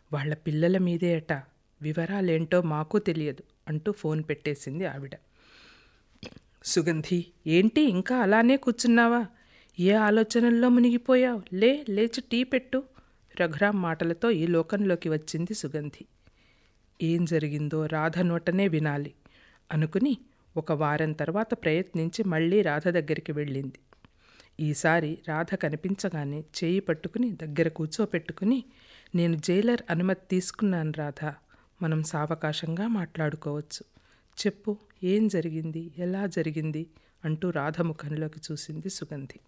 వాళ్ళ పిల్లల మీదే అట వివరాలేంటో మాకు తెలియదు అంటూ ఫోన్ పెట్టేసింది ఆవిడ సుగంధి ఏంటి ఇంకా అలానే కూర్చున్నావా ఏ ఆలోచనల్లో మునిగిపోయావు లే లేచి టీ పెట్టు రఘురాం మాటలతో ఈ లోకంలోకి వచ్చింది సుగంధి ఏం జరిగిందో రాధ నోటనే వినాలి అనుకుని ఒక వారం తర్వాత ప్రయత్నించి మళ్ళీ రాధ దగ్గరికి వెళ్ళింది ఈసారి రాధ కనిపించగానే చేయి పట్టుకుని దగ్గర కూర్చోపెట్టుకుని నేను జైలర్ అనుమతి తీసుకున్నాను రాధ మనం సావకాశంగా మాట్లాడుకోవచ్చు చెప్పు ఏం జరిగింది ఎలా జరిగింది అంటూ రాధ ముఖంలోకి చూసింది సుగంధి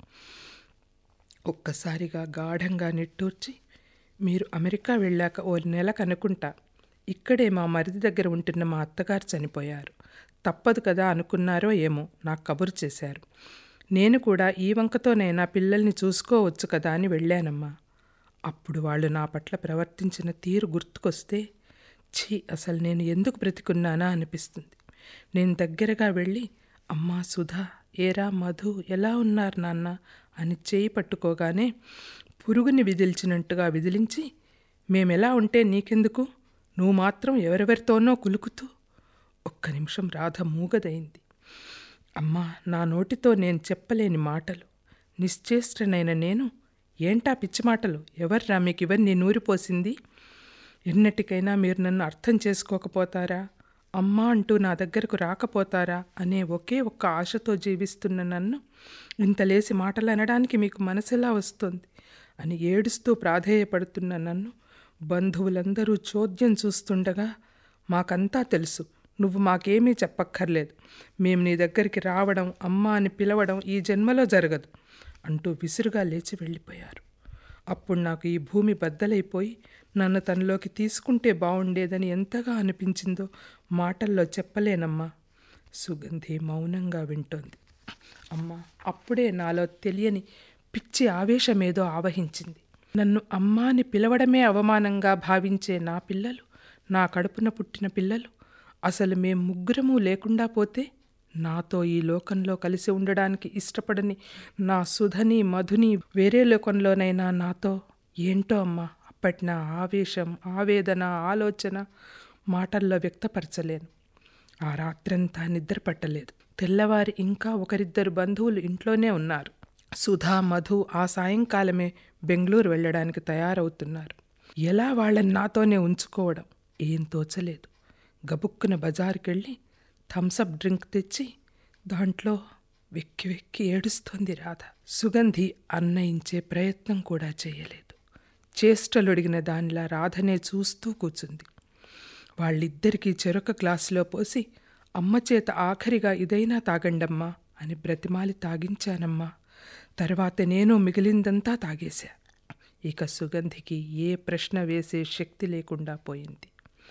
ఒక్కసారిగా గాఢంగా నిట్టూర్చి మీరు అమెరికా వెళ్ళాక ఓ నెల కనుకుంటా ఇక్కడే మా మరిది దగ్గర ఉంటున్న మా అత్తగారు చనిపోయారు తప్పదు కదా అనుకున్నారో ఏమో నాకు కబురు చేశారు నేను కూడా ఈ వంకతోనైనా పిల్లల్ని చూసుకోవచ్చు కదా అని వెళ్ళానమ్మా అప్పుడు వాళ్ళు నా పట్ల ప్రవర్తించిన తీరు గుర్తుకొస్తే ఛీ అసలు నేను ఎందుకు బ్రతికున్నానా అనిపిస్తుంది నేను దగ్గరగా వెళ్ళి అమ్మా సుధా ఏరా మధు ఎలా ఉన్నారు నాన్న అని చేయి పట్టుకోగానే పురుగుని విదిల్చినట్టుగా విదిలించి మేమెలా ఉంటే నీకెందుకు నువ్వు మాత్రం ఎవరెవరితోనో కులుకుతూ ఒక్క నిమిషం రాధ మూగదైంది అమ్మా నా నోటితో నేను చెప్పలేని మాటలు నిశ్చేష్టనైన నేను ఏంటా పిచ్చి మాటలు ఎవర్రా మీకు ఇవన్నీ నూరిపోసింది ఎన్నటికైనా మీరు నన్ను అర్థం చేసుకోకపోతారా అమ్మా అంటూ నా దగ్గరకు రాకపోతారా అనే ఒకే ఒక్క ఆశతో జీవిస్తున్న నన్ను ఇంత లేసి మాటలు అనడానికి మీకు మనసెలా వస్తుంది అని ఏడుస్తూ ప్రాధేయపడుతున్న నన్ను బంధువులందరూ చోద్యం చూస్తుండగా మాకంతా తెలుసు నువ్వు మాకేమీ చెప్పక్కర్లేదు మేము నీ దగ్గరికి రావడం అమ్మ అని పిలవడం ఈ జన్మలో జరగదు అంటూ విసురుగా లేచి వెళ్ళిపోయారు అప్పుడు నాకు ఈ భూమి బద్దలైపోయి నన్ను తనలోకి తీసుకుంటే బాగుండేదని ఎంతగా అనిపించిందో మాటల్లో చెప్పలేనమ్మా సుగంధి మౌనంగా వింటోంది అమ్మ అప్పుడే నాలో తెలియని పిచ్చి ఆవేశమేదో ఆవహించింది నన్ను అమ్మా అని పిలవడమే అవమానంగా భావించే నా పిల్లలు నా కడుపున పుట్టిన పిల్లలు అసలు మేం ముగ్గురము లేకుండా పోతే నాతో ఈ లోకంలో కలిసి ఉండడానికి ఇష్టపడని నా సుధని మధుని వేరే లోకంలోనైనా నాతో ఏంటో అమ్మా అప్పటి నా ఆవేశం ఆవేదన ఆలోచన మాటల్లో వ్యక్తపరచలేను ఆ రాత్రంతా నిద్ర పట్టలేదు తెల్లవారి ఇంకా ఒకరిద్దరు బంధువులు ఇంట్లోనే ఉన్నారు సుధా మధు ఆ సాయంకాలమే బెంగళూరు వెళ్ళడానికి తయారవుతున్నారు ఎలా వాళ్ళని నాతోనే ఉంచుకోవడం ఏం తోచలేదు గబుక్కున బజారుకెళ్ళి థమ్సప్ డ్రింక్ తెచ్చి దాంట్లో వెక్కి వెక్కి ఏడుస్తోంది రాధ సుగంధి అన్నయించే ప్రయత్నం కూడా చేయలేదు చేష్టలొడిగిన దానిలా రాధనే చూస్తూ కూర్చుంది వాళ్ళిద్దరికీ చెరొక గ్లాసులో పోసి అమ్మ చేత ఆఖరిగా ఇదైనా తాగండమ్మా అని బ్రతిమాలి తాగించానమ్మా తర్వాత నేను మిగిలిందంతా తాగేశా ఇక సుగంధికి ఏ ప్రశ్న వేసే శక్తి లేకుండా పోయింది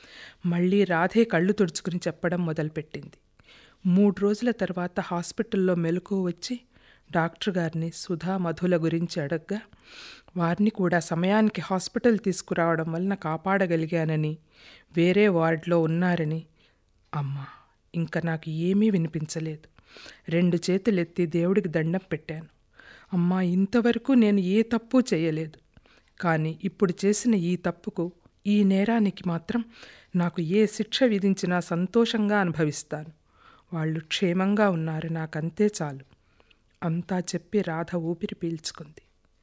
మళ్ళీ రాధే కళ్ళు తుడుచుకుని చెప్పడం మొదలుపెట్టింది మూడు రోజుల తర్వాత హాస్పిటల్లో మెలకు వచ్చి డాక్టర్ గారిని సుధా మధుల గురించి అడగ్గా వారిని కూడా సమయానికి హాస్పిటల్ తీసుకురావడం వలన కాపాడగలిగానని వేరే వార్డులో ఉన్నారని అమ్మా ఇంకా నాకు ఏమీ వినిపించలేదు రెండు చేతులెత్తి దేవుడికి దండం పెట్టాను అమ్మా ఇంతవరకు నేను ఏ తప్పు చేయలేదు కానీ ఇప్పుడు చేసిన ఈ తప్పుకు ఈ నేరానికి మాత్రం నాకు ఏ శిక్ష విధించినా సంతోషంగా అనుభవిస్తాను వాళ్ళు క్షేమంగా ఉన్నారు నాకంతే చాలు అంతా చెప్పి రాధ ఊపిరి పీల్చుకుంది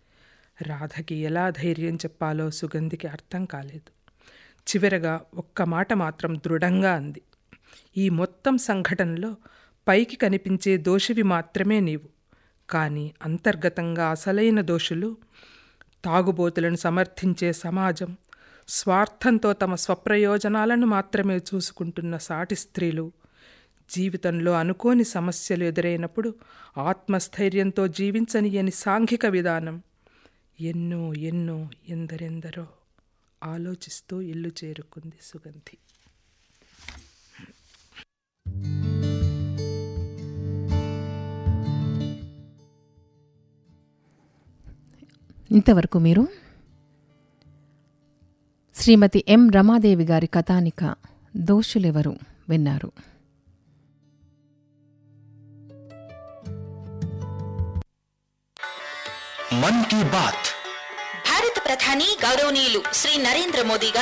రాధకి ఎలా ధైర్యం చెప్పాలో సుగంధికి అర్థం కాలేదు చివరగా ఒక్క మాట మాత్రం దృఢంగా అంది ఈ మొత్తం సంఘటనలో పైకి కనిపించే దోషివి మాత్రమే నీవు కానీ అంతర్గతంగా అసలైన దోషులు తాగుబోతులను సమర్థించే సమాజం స్వార్థంతో తమ స్వప్రయోజనాలను మాత్రమే చూసుకుంటున్న సాటి స్త్రీలు జీవితంలో అనుకోని సమస్యలు ఎదురైనప్పుడు ఆత్మస్థైర్యంతో జీవించనియని సాంఘిక విధానం ఎన్నో ఎన్నో ఎందరెందరో ఆలోచిస్తూ ఇల్లు చేరుకుంది సుగంధి ఇంతవరకు మీరు శ్రీమతి ఎం రమాదేవి గారి కథానిక దోషులెవరు విన్నారు मन की बात భారత ప్రధాని గౌరవనీయులు శ్రీ నరేంద్ర మోదీ గారు